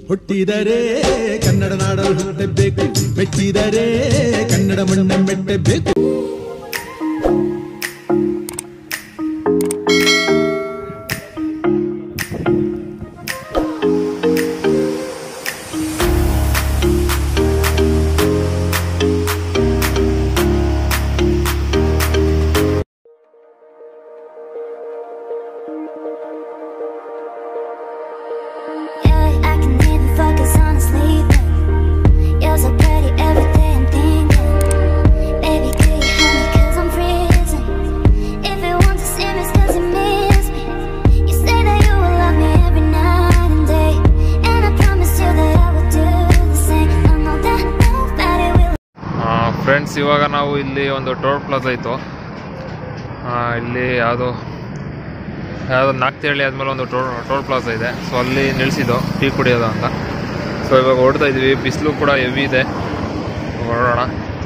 ಹುಟ್ಟಿದರೆ ಕನ್ನಡ ನಾಡಲು ಹುಟ್ಟಬೇಕು ಮೆಟ್ಟಿದರೆ ಕನ್ನಡ ಮಣ್ಣ ಮೆಟ್ಟಬೇಕು Yeah, I can even focus on sleeping. You're so pretty every day I'm thinking. Baby, could you help me cause I'm freezing? If you want to see me, it's cause you miss me. You say that you will love me every night and day. And I promise you that I will do the same. I know that nobody will. Friends ಇವಾಗ ನಾವು ಇಲ್ಲಿ ಒಂದು toll plaza ಇತ್ತು ಆ, ಇಲ್ಲಿ ಯಾವುದು ಯಾವುದೋ ನಾಲ್ಕು ಆದಮೇಲೆ ಒಂದು ಟೋಲ್ ಟೋಲ್ ಪ್ಲಾಜಾ ಇದೆ ಸೊ ಅಲ್ಲಿ ನಿಲ್ಲಿಸಿದ್ದು ಟೀ ಕುಡಿಯೋದು ಅಂತ ಸೊ ಇವಾಗ ಹೊಡ್ತಾ ಇದ್ವಿ ಬಿಸಿಲು ಕೂಡ ಹೆವಿ ಇದೆ ಹೊರಡೋಣ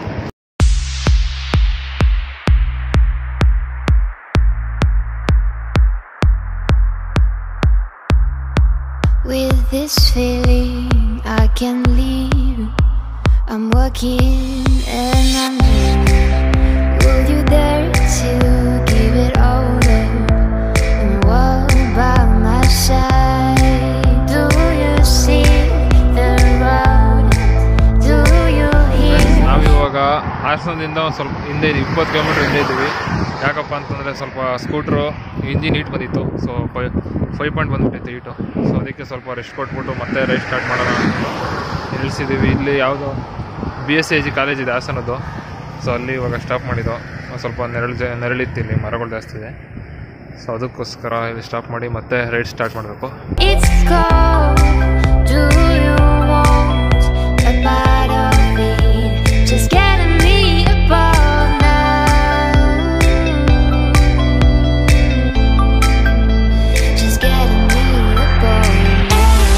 With this feeling, I can leave. I'm working and I'm dreaming. Will you dare to give it all up and walk by my side? Do you see the road? Do you hear? ನಾವಿವಾಗ ಹಾಸನದಿಂದ ಒಂದು ಸ್ವಲ್ಪ ಹಿಂದೆ ಇದೆ ಇಪ್ಪತ್ತು kilometre ಹಿಂದೆ ಇದ್ದೀವಿ ಯಾಕಪ್ಪ ಅಂತಂದರೆ ಸ್ವಲ್ಪ ಸ್ಕೂಟ್ರು ಇಂಜಿನ್ ಹೀಟ್ ಬಂದಿತ್ತು ಸೊ ಫೈ ಫೈವ್ ಪಾಯಿಂಟ್ ಬಂದ್ಬಿಟ್ಟಿತ್ತು ಹೀಟು ಸೊ ಅದಕ್ಕೆ ಸ್ವಲ್ಪ ರೆಸ್ಟ್ ಕೊಟ್ಬಿಟ್ಟು ಮತ್ತೆ ರೈಡ್ ಸ್ಟಾರ್ಟ್ ಮಾಡೋಣ ಅಂದ್ಬಿಟ್ಟು ನಿಲ್ಲಿಸಿದ್ದೀವಿ ಇಲ್ಲಿ ಯಾವುದೋ B S C G college ಇದೆ ಹಾಸನದ್ದು ಸೊ ಅಲ್ಲಿ ಇವಾಗ ಸ್ಟಾಪ್ ಮಾಡಿದ್ದು ಒಂದ್ ಸ್ವಲ್ಪ ನೆರಳು ಜ ನೆರಳಿತ್ತು ಇಲ್ಲಿ ಮರಗಳು ಜಾಸ್ತಿ ಇದೆ ಸೊ ಅದಕ್ಕೋಸ್ಕರ ಇಲ್ಲಿ ಸ್ಟಾಪ್ ಮಾಡಿ ಮತ್ತೆ ರೈಡ್ ಸ್ಟಾರ್ಟ್ ಮಾಡಬೇಕು It's cold. Do you want a bite of it? Just getting me above now. Just getting me above now.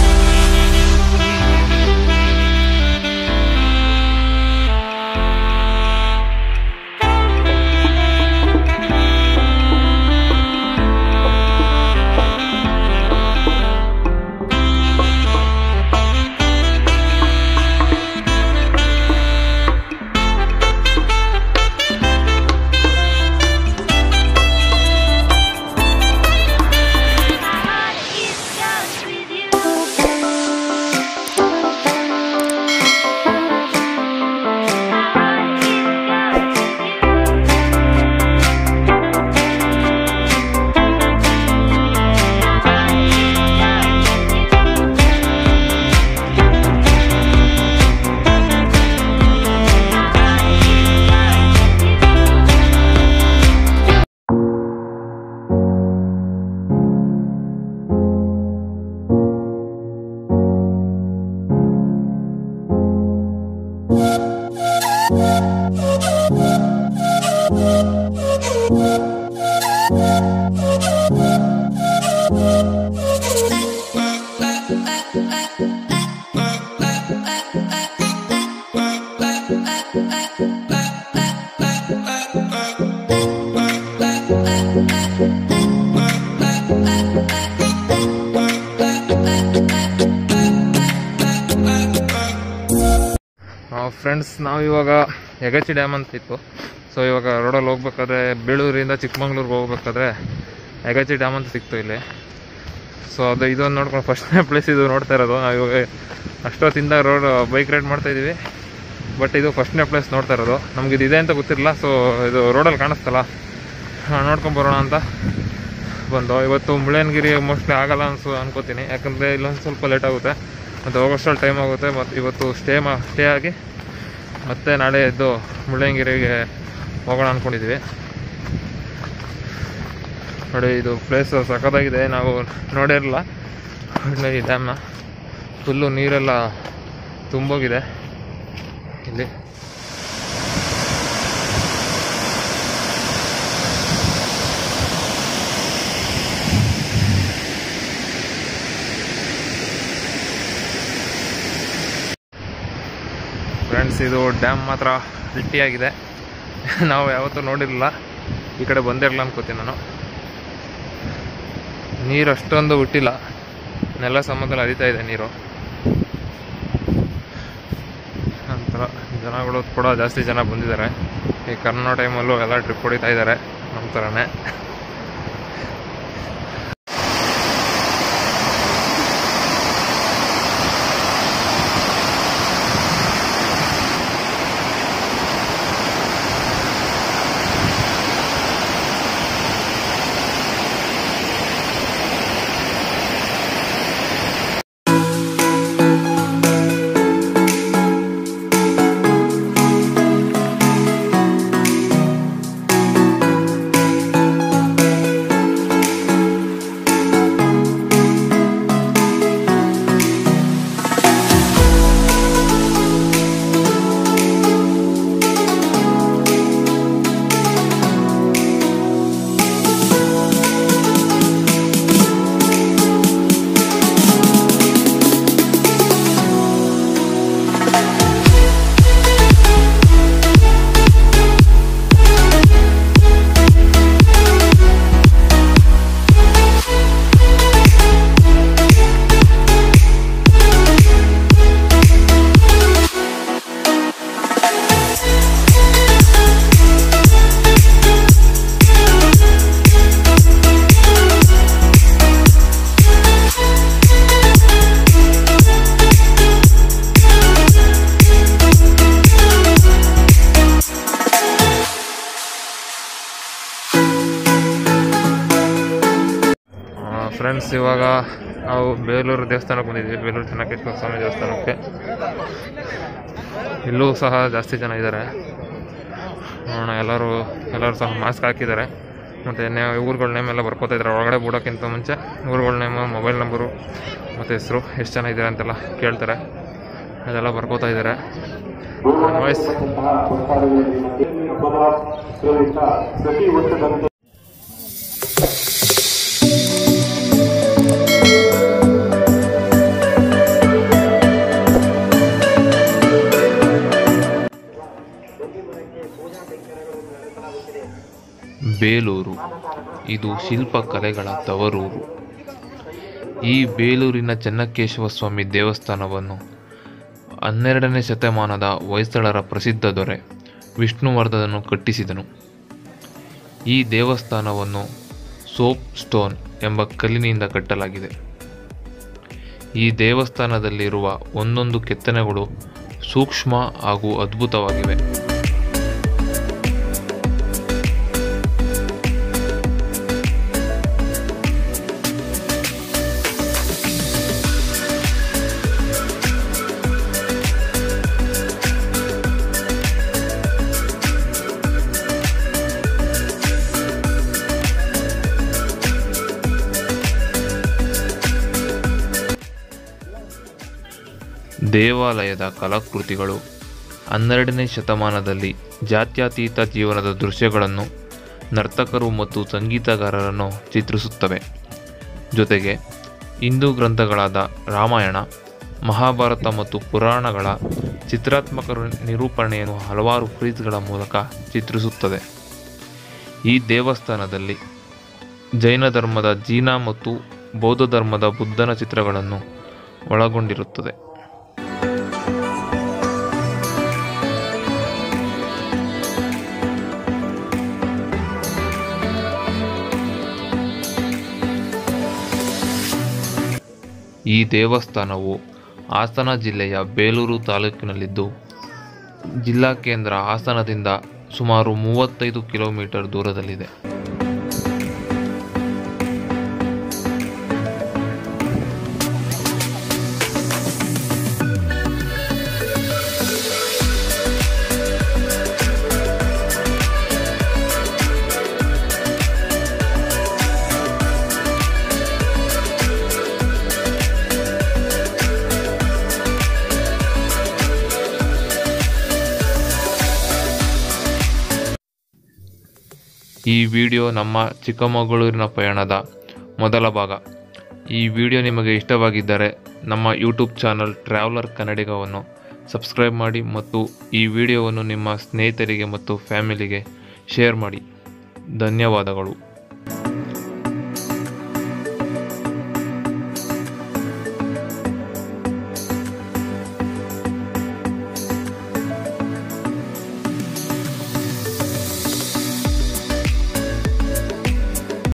Friends ನಾವು ಇವಾಗ ಯಗಚಿ ಡ್ಯಾಮ್ ಅಂತ ಇತ್ತು ಸೊ ಇವಾಗ ರೋಡಲ್ಲಿ ಹೋಗ್ಬೇಕಾದ್ರೆ ಬೇಳೂರಿಂದ ಚಿಕ್ಕಮಂಗ್ಳೂರಿಗೆ ಹೋಗ್ಬೇಕಾದ್ರೆ ಯಗಚಿ ಡ್ಯಾಮ್ ಅಂತ ಸಿಕ್ತು ಇಲ್ಲಿ ಸೊ ಅದು ಇದೊಂದು ನೋಡ್ಕೊಂಡು ಫಸ್ಟ್ನೇ ಪ್ಲೇಸ್ ಇದು ನೋಡ್ತಾ ಇರೋದು ನಾವು ಇವಾಗ ಅಷ್ಟೊತ್ತಿಂದ ರೋಡ್ ಬೈಕ್ ರೈಡ್ ಮಾಡ್ತಾ ಇದೀವಿ ಬಟ್ ಇದು ಫಸ್ಟ್ನೇ ಪ್ಲೇಸ್ ನೋಡ್ತಾ ಇರೋದು ನಮ್ಗೆ ಇದು ಇದೆ ಅಂತ ಗೊತ್ತಿರಲಿಲ್ಲ ಸೊ ಇದು ರೋಡಲ್ಲಿ ಕಾಣಿಸ್ತಲ್ಲ ನೋಡ್ಕೊಂಬರೋಣ ಅಂತ ಬಂದು ಇವತ್ತು ಮುಳ್ಳಯ್ಯನಗಿರಿ ಮೋಸ್ಟ್ಲಿ ಆಗಲ್ಲ ಅನ್ಸು ಅನ್ಕೋತೀನಿ ಯಾಕಂದರೆ ಇಲ್ಲೊಂದು ಸ್ವಲ್ಪ ಲೇಟ್ ಆಗುತ್ತೆ ಮತ್ತು ಹೋಗೋಷ್ಟರಲ್ಲಿ ಟೈಮ್ ಆಗುತ್ತೆ ಮತ್ತು ಇವತ್ತು ಸ್ಟೇ ಮಾ ಸ್ಟೇ ಆಗಿ ಮತ್ತೆ ನಾಳೆ ಎದ್ದು ಮುಳ್ಳಯ್ಯನಗಿರಿಗೆ ಹೋಗೋಣ ಅಂದ್ಕೊಂಡಿದ್ವಿ ನೋಡಿ ಇದು ಪ್ಲೇಸ್ ಸಖತ್ತಾಗಿದೆ ನಾವು ನೋಡಿರಲ್ಲ ಈ ಡ್ಯಾಮ್ನ ಫುಲ್ಲು ನೀರೆಲ್ಲ ತುಂಬೋಗಿದೆ ಇಲ್ಲಿ ಫ್ರೆಂಡ್ಸ್ ಇದು ಡ್ಯಾಮ್ ಮಾತ್ರ ಗಟ್ಟಿಯಾಗಿದೆ ನಾವು ಯಾವತ್ತೂ ನೋಡಿರಲಿಲ್ಲ ಈ ಕಡೆ ಬಂದಿರಲ್ಲ ಅನ್ಕೋತೀನಿ ನಾನು ನೀರು ಅಷ್ಟೊಂದು ಹುಟ್ಟಿಲ್ಲ ನೆಲ ಸಮತಲ ಹರಿತಾ ಇದೆ ನೀರು ಥರ ಜನಗಳು ಕೂಡ ಜಾಸ್ತಿ ಜನ ಬಂದಿದ್ದಾರೆ ಈ ಕರೋನಾ ಟೈಮಲ್ಲೂ ಎಲ್ಲ ಟ್ರಿಪ್ ಹೊಡಿತಾ ಇದ್ದಾರೆ ನಮ್ಮ ಥರನೇ ಫ್ರೆಂಡ್ಸ್ ಇವಾಗ ನಾವು ಬೇಲೂರು ದೇವಸ್ಥಾನಕ್ಕೆ ಬಂದಿದ್ವಿ ಬೇಲೂರು ಚೆನ್ನಕೇಶ್ವರ ಸ್ವಾಮಿ ದೇವಸ್ಥಾನಕ್ಕೆ ಇಲ್ಲೂ ಸಹ ಜಾಸ್ತಿ ಜನ ಇದ್ದಾರೆ ನೋಡೋಣ ಎಲ್ಲರೂ ಎಲ್ಲರೂ ಸಹ ಮಾಸ್ಕ್ ಹಾಕಿದ್ದಾರೆ ಮತ್ತು ನೇ ಊರುಗಳ ನೇಮ್ ಎಲ್ಲ ಬರ್ಕೋತಾ ಇದ್ದಾರೆ ಒಳಗಡೆ ಬಿಡೋಕ್ಕಿಂತ ಮುಂಚೆ ಊರುಗಳ ನೇಮು ಮೊಬೈಲ್ ನಂಬರು ಮತ್ತು ಹೆಸರು ಎಷ್ಟು ಜನ ಇದ್ದಾರೆ ಅಂತೆಲ್ಲ ಕೇಳ್ತಾರೆ ಅದೆಲ್ಲ ಬರ್ಕೋತಾ ಇದ್ದಾರೆ ವಾಯ್ಸ್ ಪ್ರತಿ ವರ್ಷದಂತೆ ಬೇಲೂರು ಇದು ಶಿಲ್ಪಕಲೆಗಳ ತವರೂರು ಈ ಬೇಲೂರಿನ ಚೆನ್ನಕೇಶವ ಸ್ವಾಮಿ ದೇವಸ್ಥಾನವನ್ನು ಹನ್ನೆರಡನೇ ಶತಮಾನದ ಹೊಯ್ಸಳರ ಪ್ರಸಿದ್ಧ ದೊರೆ ವಿಷ್ಣುವರ್ಧನನು ಕಟ್ಟಿಸಿದನು ಈ ದೇವಸ್ಥಾನವನ್ನು ಸೋಪ್ ಸ್ಟೋನ್ ಎಂಬ ಕಲ್ಲಿನಿಂದ ಕಟ್ಟಲಾಗಿದೆ ಈ ದೇವಸ್ಥಾನದಲ್ಲಿರುವ ಒಂದೊಂದು ಕೆತ್ತನೆಗಳು ಸೂಕ್ಷ್ಮ ಹಾಗೂ ಅದ್ಭುತವಾಗಿವೆ ದೇವಾಲಯದ ಕಲಾಕೃತಿಗಳು ಹನ್ನೆರಡನೇ ಶತಮಾನದಲ್ಲಿ ಜಾತ್ಯತೀತ ಜೀವನದ ದೃಶ್ಯಗಳನ್ನು ನರ್ತಕರು ಮತ್ತು ಸಂಗೀತಗಾರರನ್ನು ಚಿತ್ರಿಸುತ್ತವೆ ಜೊತೆಗೆ ಹಿಂದೂ ಗ್ರಂಥಗಳಾದ ರಾಮಾಯಣ ಮಹಾಭಾರತ ಮತ್ತು ಪುರಾಣಗಳ ಚಿತ್ರಾತ್ಮಕ ನಿರೂಪಣೆಯನ್ನು ಹಲವಾರು ಫ್ರೀಜ್ಗಳ ಮೂಲಕ ಚಿತ್ರಿಸುತ್ತದೆ ಈ ದೇವಸ್ಥಾನದಲ್ಲಿ ಜೈನ ಧರ್ಮದ ಜೀನ ಮತ್ತು ಬೌದ್ಧ ಧರ್ಮದ ಬುದ್ಧನ ಚಿತ್ರಗಳನ್ನು ಒಳಗೊಂಡಿರುತ್ತದೆ ಈ ದೇವಸ್ಥಾನವು ಹಾಸನ ಜಿಲ್ಲೆಯ ಬೇಲೂರು ತಾಲೂಕಿನಲ್ಲಿದ್ದು ಜಿಲ್ಲಾ ಕೇಂದ್ರ ಹಾಸನದಿಂದ ಸುಮಾರು ಮೂವತ್ತೈದು ಕಿಲೋಮೀಟರ್ ದೂರದಲ್ಲಿದೆ ಈ ವಿಡಿಯೋ ನಮ್ಮ ಚಿಕ್ಕಮಗಳೂರಿನ ಪಯಣದ ಮೊದಲ ಭಾಗ ಈ ವಿಡಿಯೋ ನಿಮಗೆ ಇಷ್ಟವಾಗಿದ್ದರೆ ನಮ್ಮ ಯೂಟ್ಯೂಬ್ ಚಾನಲ್ ಟ್ರಾವೆಲರ್ ಕನ್ನಡಿಗವನ್ನು ಸಬ್ಸ್ಕ್ರೈಬ್ ಮಾಡಿ ಮತ್ತು ಈ ವಿಡಿಯೋವನ್ನು ನಿಮ್ಮ ಸ್ನೇಹಿತರಿಗೆ ಮತ್ತು ಫ್ಯಾಮಿಲಿಗೆ ಶೇರ್ ಮಾಡಿ ಧನ್ಯವಾದಗಳು